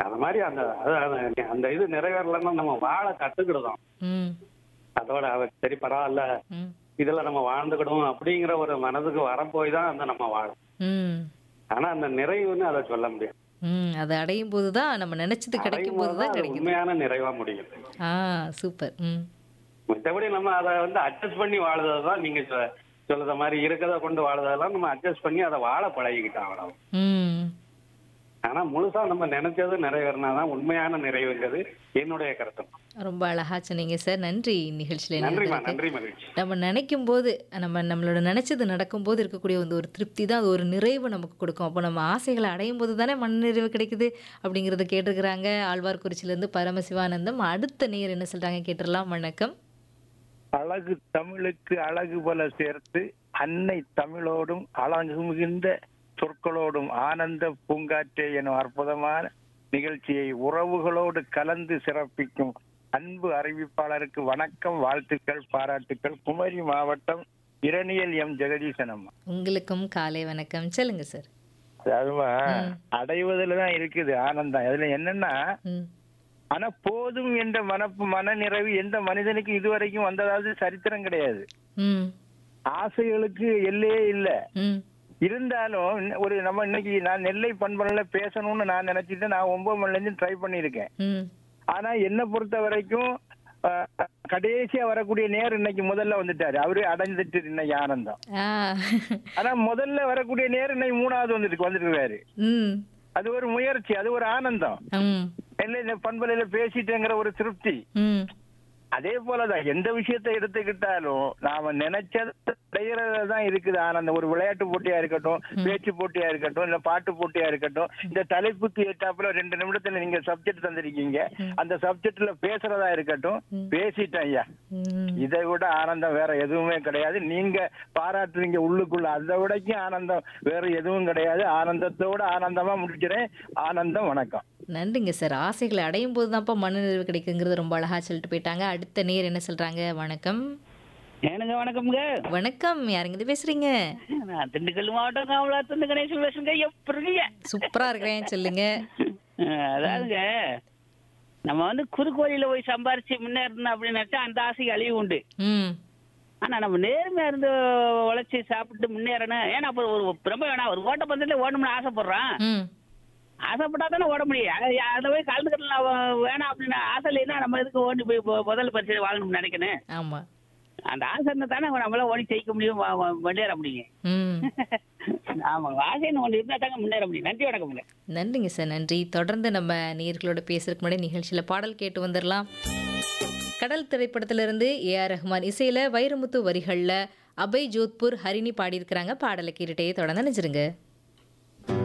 அந்த மாதிரி அந்த அது- அது- அந்த இது நிறைவேறலன்னா நம்ம வாழ கத்துக்கிடுதோம் ம் அதோட அவ சரி பரவாயில்ல ம் இதுல நம்ம வாழ்ந்துக்கிடுவோம் அப்படிங்கிற ஒரு மனதுக்கு வரப்போய் தான் அந்த நம்ம வாழும் ம் ஆனா அந்த நிறைவுன்னு அதை சொல்ல முடியாது ம் அதை அடையும் போது தான் நம்ம நினைச்சது கிடைக்கும் போது தான் அது கிடைக்குது உண்மையான நிறைவா முடியும் ஆ சூப்பர் ம் மற்றபடி நம்ம அதை வந்து அட்ஜஸ்ட் பண்ணி வாழுறது தான் நீங்க சொ- சொல்லுத மாதிரி இருக்கிறத கொண்டு வாழுறதெல்லாம் நம்ம அட்ஜஸ்ட் பண்ணி அதை வாழ பழகிக்கிட்டோம் அவ்வளவு ம் ஆனா முழுசா நம்ம நினைச்சது நிறைவேறினாதான் உண்மையான நிறைவுங்கிறது என்னுடைய கருத்து ரொம்ப அழகா சொன்னீங்க சார் நன்றி நிகழ்ச்சியில் நன்றிமா இணைந்ததற்கு. நன்றி மகிழ்ச்சி நம்ம நினைக்கும் போது நம்ம நம்மளோட நினைச்சது நடக்கும்போது இருக்கக்கூடிய வந்து ஒரு திருப்தி தான் அது ஒரு நிறைவு நமக்கு கொடுக்கும் அப்போ நம்ம ஆசைகளை அடையும் போது தானே மனநிறைவு கிடைக்குது அப்படிங்கிறத கேட்டிருக்கிறாங்க ஆழ்வார்குறிச்சியிலேருந்து பரமசிவானந்தம் அடுத்த நேர் என்ன சொல்றாங்க கேட்டுடலாம் வணக்கம் அழகு தமிழுக்கு அழகு பல சேர்த்து அன்னை தமிழோடும் அழகு மிகுந்த சொற்களோடும் ஆனந்த பூங்காற்றே எனும் அற்புதமான நிகழ்ச்சியை உறவுகளோடு கலந்து சிறப்பிக்கும் அன்பு அறிவிப்பாளருக்கு வணக்கம் வாழ்த்துக்கள் பாராட்டுக்கள் குமரி மாவட்டம் இரணியல் எம் ஜெகதீசன் அம்மா உங்களுக்கும் காலை வணக்கம் சொல்லுங்க சார் அதுமா அடைவதில் தான் இருக்குது ஆனந்தம் அதுல என்னன்னா ம் ஆனா போதும் என்ற மனப்பு மனநிறைவு எந்த மனிதனுக்கு இதுவரைக்கும் வந்ததாவது சரித்திரம் கிடையாது ம் ஆசைகளுக்கு எல்லையே இல்ல ம் இருந்தாலும் இன்ன- ஒரு நம்ம இன்னைக்கு நான் நெல்லை பண்பனில் பேசணும்னு நான் நினைச்சிட்டு நான் ஒன்பது மணில இருந்து ட்ரை பண்ணியிருக்கேன் ம் ஆனா என்னை பொறுத்த வரைக்கும் அஹ், கடைசியா வரக்கூடிய நேர் இன்னைக்கு முதல்ல வந்துட்டாரு அவரு அடைஞ்சிட்டு இன்னைக்கு ஆனந்தம் ஆ ஆனா முதல்ல வரக்கூடிய நேர் இன்னைக்கு மூணாவது வந்துட்டு வந்துருக்காரு ம் அது ஒரு முயற்சி அது ஒரு ஆனந்தம் ம் நெல்லை பண்பலையில பேசிட்டேங்கிற ஒரு திருப்தி ம் அதே போலதான் எந்த விஷயத்தை எடுத்துக்கிட்டாலும் நாம நினைச்சது அடைகிறதுல தான் இருக்குது ஆனந்தம் ஒரு விளையாட்டு போட்டியா இருக்கட்டும் பேச்சு போட்டியா இருக்கட்டும் இல்ல பாட்டு போட்டியா இருக்கட்டும் இந்த தலைப்புக்கு ஏற்றாப்புல ரெண்டு நிமிடத்துல நீங்க சப்ஜெக்ட் தந்திருக்கீங்க அந்த சப்ஜெக்ட்ல பேசுறதா இருக்கட்டும் பேசிட்டேன் ஐயா ம் இதை விட ஆனந்தம் வேற எதுவுமே கிடையாது நீங்க பாராட்டுறீங்க உள்ளுக்குள்ள அதை விடக்கும் ஆனந்தம் வேற எதுவும் கிடையாது ஆனந்தத்தோட ஆனந்தமா முடிக்கிறேன் ஆனந்தம் வணக்கம் நன்றிங்க சார் ஆசைகளை அடையும் போது தான்ப்பா மனநிறைவு கிடைக்குங்கிறது ரொம்ப அழகா சொல்லிட்டு போயிட்டாங்க அடுத்த நேர் என்ன சொல்றாங்க வணக்கம் ஏனுங்க வணக்கம்ங்க வணக்கம் யாருங்க இது பேசுறீங்க நான் திண்டுக்கல் மாவட்டம் காமலாத்திருந்து கணேசன் பேசுங்க எப்படிங்க சூப்பரா இருக்கிறேன் சொல்லுங்க அதாவதுங்க நம்ம வந்து குறுக்கு வழியில போய் சம்பாரிச்சு முன்னேறணும் அப்படின்னு நினைச்சா அந்த ஆசைக்கு அழிவு உண்டு ம் ஆனா நம்ம நேர்மையா இருந்து உழைச்சி சாப்பிட்டு முன்னேறணும் ஏன்னா அப்ப ஒரு ரொம்ப வேணாம் ஒரு ஓட்ட பந்தத்துல ஓடணும்னு ஆசைப்படுறான் ம் ஆசைப்பட்டா தானே ஓட முடியும் அதை அதை போய் கலந்துக்கலாம் வேணாம் அப்படின்னு ஆசை இல்லைன்னா நம்ம எதுக்கு ஓடி போய் பொ- முதல் பரிசு வாங்கணும்னு நினைக்கணும் ஆமா அந்த ஆசை இருந்தா தானே நம்மளால ஓடி ஜெயிக்க முடியும் வ- வ- முன்னேற முடியும் ம் ஆமா ஆசைன்னு ஒன்று இருந்தா தாங்க முன்னேற முடியும் நன்றி வணக்கம்ங்க நன்றிங்க சார் நன்றி தொடர்ந்து நம்ம நேர்களோட பேசுறதுக்கு முன்னாடி நிகழ்ச்சியில் பாடல் கேட்டு வந்துடலாம் கடல் திரைப்படத்திலிருந்து ஏ ஆர் ரஹ்மான் இசையில் வைரமுத்து வரிகளில் அபய் ஜோத்பூர் ஹரிணி பாடியிருக்கிறாங்க பாடலை கேட்டுட்டே தொடர்ந்து நினைச்சிருங்க